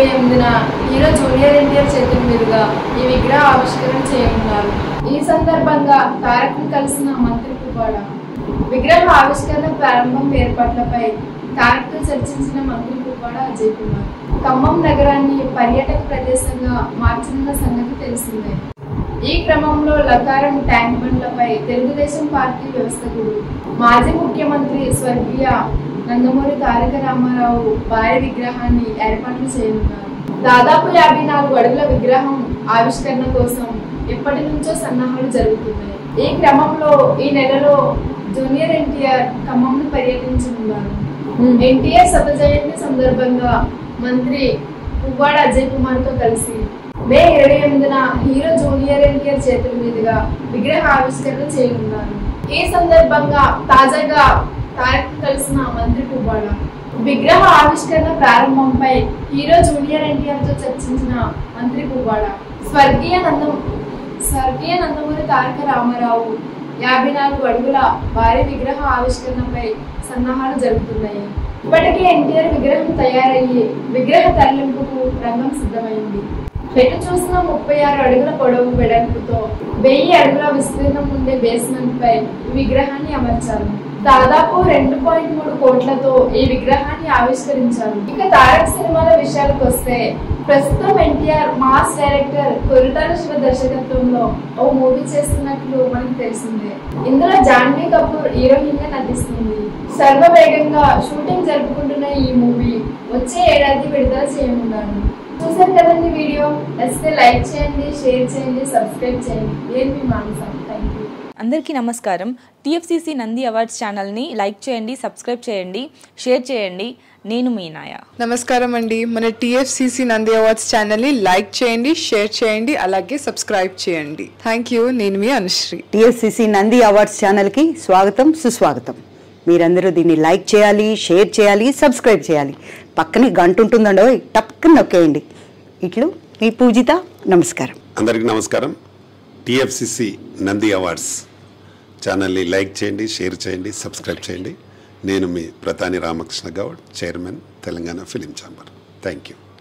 ఇరవై ఎనిమిదిన hero junior NTR చేతుల మీదుగా ఈ విగ్రహ ఆవిష్కరణ చేయనున్నారు ఈ సందర్భంగా తారక్ను కలిసిన మంత్రి పువ్వాడ విగ్రహ ఆవిష్కరణ ప్రారంభం ఏర్పాట్లపై తారక్తో చర్చించిన మంత్రి పువ్వాడ అజయ్ కుమార్ ఖమ్మం నగరాన్ని పర్యాటక ప్రదేశంగా మార్చనున్న సంగతి తెలిసిందే ఈ క్రమంలో లకారం ట్యాంక్ బండ్లపై తెలుగుదేశం పార్టీ వ్యవస్థకుడు మాజీ ముఖ్యమంత్రి స్వర్గీయ నందమూరి తారక రామారావు భారీ విగ్రహాన్ని ఏర్పాట్లు చేయనున్నారు దాదాపు యాభై నాలుగు అడుగుల విగ్రహం ఆవిష్కరణ కోసం ఎప్పటి నుంచో సన్నాహాలు జరుగుతున్నాయి ఈ క్రమంలో ఈ నెలలో జూనియర్ ఎన్టీఆర్ ఖమ్మంను పర్యటించనున్నారు ఎన్టీఆర్ శత జయంతి సందర్భంగా మంత్రి పువ్వాడ అజయ్ కుమార్ తో కలిసి మే ఇరవై ఎనిమిదిన హీరో జూనియర్ ఎన్టీఆర్ చేతుల మీదుగా విగ్రహ ఆవిష్కరణ చేయనున్నారు ఈ సందర్భంగా తాజాగా తారక్ కలిసిన మంత్రి పువ్వాడ విగ్రహ ఆవిష్కరణ ప్రారంభంపై హీరో జూనియర్ ఎన్టీఆర్ తో చర్చించిన మంత్రి పువ్వాడ స్వర్గీయ నందం స్వర్గీయ నందమూరి తారక రామారావు యాభై నాలుగు అడుగుల భారీ విగ్రహ ఆవిష్కరణపై సన్నాహాలు జరుగుతున్నాయి ఇప్పటికే ఎన్టీఆర్ విగ్రహం తయారయ్యి విగ్రహ తరలింపుకు రంగం సిద్ధమైంది ఎటు చూసిన ముప్పై ఆరు అడుగుల పొడవు వెడల్పుతో వెయ్యి అడుగుల విస్తీర్ణం ఉండే బేస్మెంట్ పై ఈ విగ్రహాన్ని అమర్చారు దాదాపు రెండు పాయింట్ మూడు కోట్లతో ఈ విగ్రహాన్ని ఆవిష్కరించారు ఇక తారక్ సినిమాల విషయాలకు వస్తే ప్రస్తుతం ఎన్టీఆర్ మాస్ డైరెక్టర్ కొరిటాల శివ దర్శకత్వంలో ఓ మూవీ చేస్తున్నట్లు మనకు తెలిసిందే ఇందులో జాన్వీ కపూర్ హీరోయిన్ గా నటిస్తుంది సర్వవేగంగా షూటింగ్ జరుపుకుంటున్న ఈ మూవీ వచ్చే ఏడాది విడుదల చేయనున్నారు చూసారు కదండి వీడియో నచ్చితే లైక్ చేయండి షేర్ చేయండి సబ్స్క్రైబ్ చేయండి నేను మీ మానసం థ్యాంక్ యూ అందరికీ నమస్కారం టీఎఫ్సీసీ నంది అవార్డ్స్ ఛానల్ని లైక్ చేయండి సబ్స్క్రైబ్ చేయండి షేర్ చేయండి నేను మీ నాయ నమస్కారం అండి మన టీఎఫ్సిసి నంది అవార్డ్స్ ఛానల్ని లైక్ చేయండి షేర్ చేయండి అలాగే సబ్స్క్రైబ్ చేయండి థ్యాంక్ యూ నేను మీ అనుశ్రీ టిఎస్సిసి నంది అవార్డ్స్ ఛానల్కి స్వాగతం సుస్వాగతం మీరందరూ దీన్ని లైక్ చేయాలి షేర్ చేయాలి సబ్స్క్రైబ్ చేయాలి పక్కనే గంట ఉంటుందండో టక్కున నొక్కేయండి ఇట్లు మీ పూజిత నమస్కారం అందరికీ నమస్కారం టిఎఫ్సిసి నంది అవార్డ్స్ ఛానల్ని లైక్ చేయండి షేర్ చేయండి సబ్స్క్రైబ్ చేయండి నేను మీ Pratani Ramakrishna Goud chairman Telangana film chamber thank you